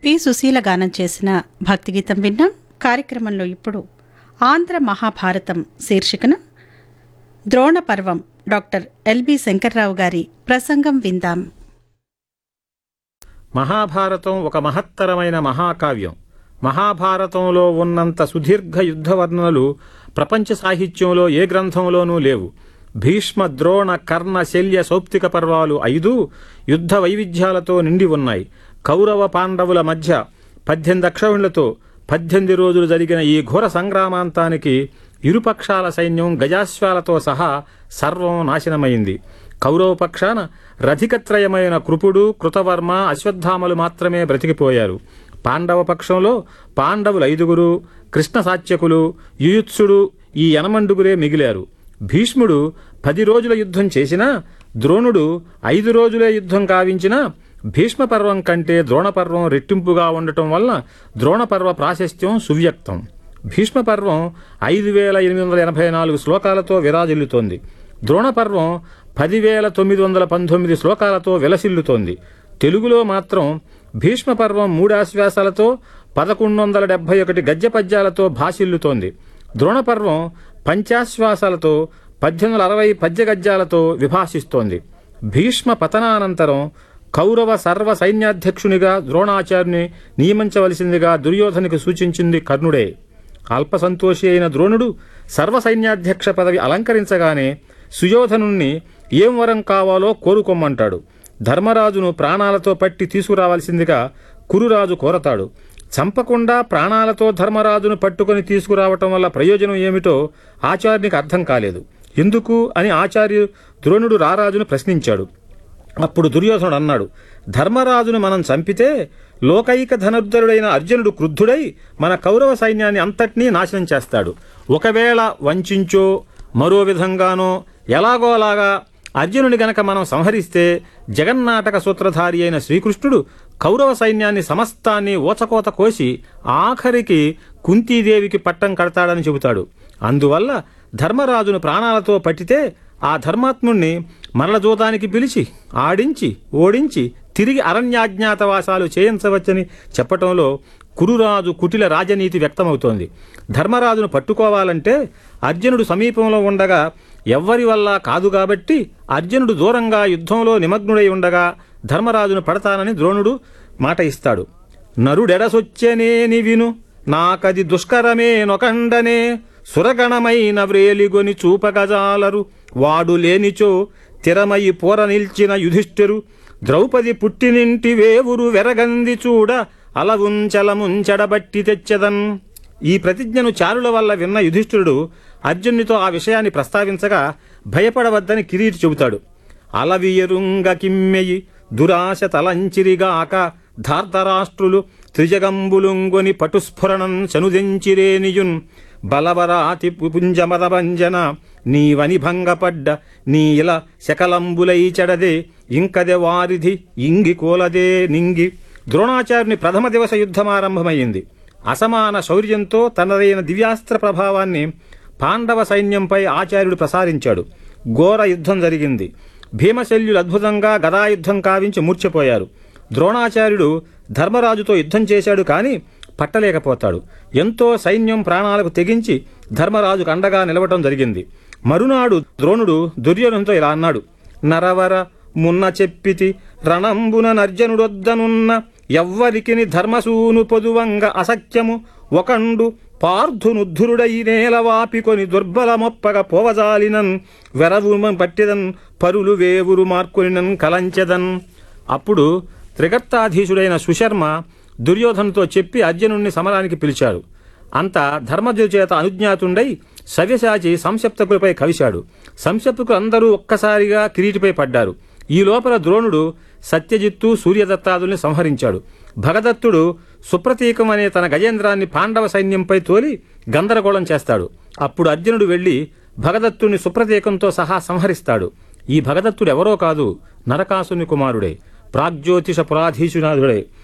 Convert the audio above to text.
P Susheela గానం చేసిన భక్తిగీతం విన్నాం కార్యక్రమంలో ఇప్పుడు ఆంధ్ర మహాభారతం శీర్షికన ద్రోణ పర్వం డాక్టర్ ఎల్బి శంకర్రావు గారి ప్రసంగం విందాం మహాభారతం ఒక మహత్తరమైన మహాకావ్యం మహాభారతంలో ఉన్నంత సుదీర్ఘ యుద్ధ వర్ణనలు ప్రపంచ సాహిత్యంలో ఏ గ్రంథంలోనూ లేవు భీష్మ ద్రోణ కర్ణ శల్య సౌప్తిక పర్వాలు ఐదు యుద్ధ వైవిధ్యాలతో నిండి ఉన్నాయి కౌరవ పాండవుల మధ్య పద్దెనిమిది అక్షౌణులతో పద్దెనిమిది రోజులు జరిగిన ఈ ఘోర సంగ్రామాంతానికి ఇరుపక్షాల సైన్యం గజాశ్వాలతో సహా సర్వం నాశనమైంది కౌరవ పక్షాన రథికత్రయమైన కృపుడు కృతవర్మ అశ్వత్థామలు మాత్రమే బ్రతికిపోయారు పాండవ పక్షంలో పాండవులు ఐదుగురు కృష్ణ సాత్యకులు యుయుత్సుడు ఈ యనమండుగురే మిగిలారు భీష్ముడు పది రోజుల యుద్ధం చేసినా ద్రోణుడు ఐదు రోజులే యుద్ధం కావించినా భీష్మ పర్వం కంటే ద్రోణపర్వం రెట్టింపుగా ఉండటం వల్ల ద్రోణపర్వ ప్రాశస్త్యం సువ్యక్తం భీష్మ పర్వం ఐదు వేల ఎనిమిది వందల ఎనభై నాలుగు శ్లోకాలతో విరాజిల్లుతోంది ద్రోణపర్వం పదివేల తొమ్మిది వందల పంతొమ్మిది శ్లోకాలతో విలసిల్లుతోంది తెలుగులో మాత్రం భీష్మ పర్వం మూడాశ్వాసాలతో పదకొండు వందల డెబ్బై ఒకటి గద్య పద్యాలతో భాషిల్లుతోంది ద్రోణపర్వం పంచాశ్వాసాలతో పద్దెనిమిది వందల అరవై పద్య గద్యాలతో విభాషిస్తోంది భీష్మ పతనానంతరం కౌరవ సర్వ సైన్యాధ్యక్షునిగా ద్రోణాచార్యుని నియమించవలసిందిగా దుర్యోధనికి సూచించింది కర్ణుడే అల్పసంతోషి అయిన ద్రోణుడు సర్వ సైన్యాధ్యక్ష పదవి అలంకరించగానే సుయోధనుణ్ణి ఏం వరం కావాలో కోరుకోమంటాడు ధర్మరాజును ప్రాణాలతో పట్టి తీసుకురావాల్సిందిగా కురురాజు కోరతాడు చంపకుండా ప్రాణాలతో ధర్మరాజును పట్టుకొని తీసుకురావటం వల్ల ప్రయోజనం ఏమిటో ఆచార్యునికి అర్థం కాలేదు ఎందుకు అని ఆచార్యు ద్రోణుడు రారాజును ప్రశ్నించాడు అప్పుడు దుర్యోధనుడు అన్నాడు ధర్మరాజును మనం చంపితే లోకైక ధనుర్ధరుడైన అర్జునుడు క్రుద్ధుడై మన కౌరవ సైన్యాన్ని అంతటినీ నాశనం చేస్తాడు ఒకవేళ వంచించో మరో విధంగానో ఎలాగోలాగా అర్జునుని గనక మనం సంహరిస్తే జగన్నాటక సూత్రధారి అయిన శ్రీకృష్ణుడు కౌరవ సైన్యాన్ని సమస్తాన్ని ఓచకోత కోసి ఆఖరికి కుంతీదేవికి పట్టం కడతాడని చెబుతాడు అందువల్ల ధర్మరాజును ప్రాణాలతో పట్టితే ఆ ధర్మాత్ముణ్ణి మరల జూతానికి పిలిచి ఆడించి ఓడించి తిరిగి అరణ్యాజ్ఞాతవాసాలు చేయించవచ్చని చెప్పటంలో కురురాజు కుటిల రాజనీతి వ్యక్తమవుతోంది ధర్మరాజును పట్టుకోవాలంటే అర్జునుడు సమీపంలో ఉండగా ఎవ్వరి వల్ల కాదు కాబట్టి అర్జునుడు దూరంగా యుద్ధంలో నిమగ్నుడై ఉండగా ధర్మరాజును పడతానని ద్రోణుడు మాట ఇస్తాడు నరుడెడసొచ్చెనేని విను నాకది దుష్కరమే నొకండనే సురగణమైన వ్రేలిగొని చూపగజాలరు వాడు లేనిచో తిరమయి పోర నిల్చిన యుధిష్ఠిరు ద్రౌపది పుట్టినింటి వేవురు వెరగంది చూడ అలవుంచలముంచెడబట్టి తెచ్చెదన్ ఈ ప్రతిజ్ఞను చారుల వల్ల విన్న యుధిష్ఠిరుడు అర్జునునితో ఆ విషయాన్ని ప్రస్తావించగా భయపడవద్దని కిరీటి చెబుతాడు అలవియరుంగ కిమ్మెయి దురాశ తలంచిరిగాక ధార్తరాష్ట్రులు త్రిజగంబులుంగొని పటుస్ఫురణం చనుదెంచిరేనియున్ బలవరాతి పుంజమదభంజన నీవని భంగపడ్డ నీ ఇల శకలంబులై చెడదే ఇంకదె వారిధి ఇంగి కోలదే నింగి ద్రోణాచార్యుని ప్రథమ దివస యుద్ధమారంభమైంది అసమాన శౌర్యంతో తనదైన దివ్యాస్త్ర ప్రభావాన్ని పాండవ సైన్యంపై ఆచార్యుడు ప్రసారించాడు ఘోర యుద్ధం జరిగింది భీమశల్యులు అద్భుతంగా గదాయుద్ధం కావించి మూర్ఛపోయారు ద్రోణాచార్యుడు ధర్మరాజుతో యుద్ధం చేశాడు కానీ పట్టలేకపోతాడు ఎంతో సైన్యం ప్రాణాలకు తెగించి ధర్మరాజుకు అండగా నిలవటం జరిగింది మరునాడు ద్రోణుడు దుర్యోధనుతో ఇలా అన్నాడు నరవర మున్న చెప్పితి రణంబున నర్జనుడొద్దనున్న ఎవ్వరికిని ధర్మసూను పొదువంగ అసఖ్యము ఒకండు పార్థునుద్ధురుడై నేలవాపికొని దుర్బలమొప్పగ పోవజాలినన్ వెరవు పట్టిదన్ పరులు వేవురు మార్కొనినన్ కలంచెదన్ అప్పుడు త్రిగర్తాధీశుడైన సుశర్మ దుర్యోధనుతో చెప్పి అర్జునుణ్ణి సమరానికి పిలిచాడు అంత ధర్మజు చేత అనుజ్ఞాతుండై సవ్యసాచి సంసప్తకులపై కవిశాడు సంసప్తకులు అందరూ ఒక్కసారిగా కిరీటిపై పడ్డారు ఈ లోపల ద్రోణుడు సత్యజిత్తు సూర్యదత్తాదుల్ని సంహరించాడు భగదత్తుడు సుప్రతీకం అనే తన గజేంద్రాన్ని పాండవ సైన్యంపై తోలి గందరగోళం చేస్తాడు అప్పుడు అర్జునుడు వెళ్లి భగదత్తుని సుప్రతీకంతో సహా సంహరిస్తాడు ఈ భగదత్తుడు ఎవరో కాదు నరకాసుని కుమారుడే ప్రాగ్జ్యోతిష పురాధీశునాథుడే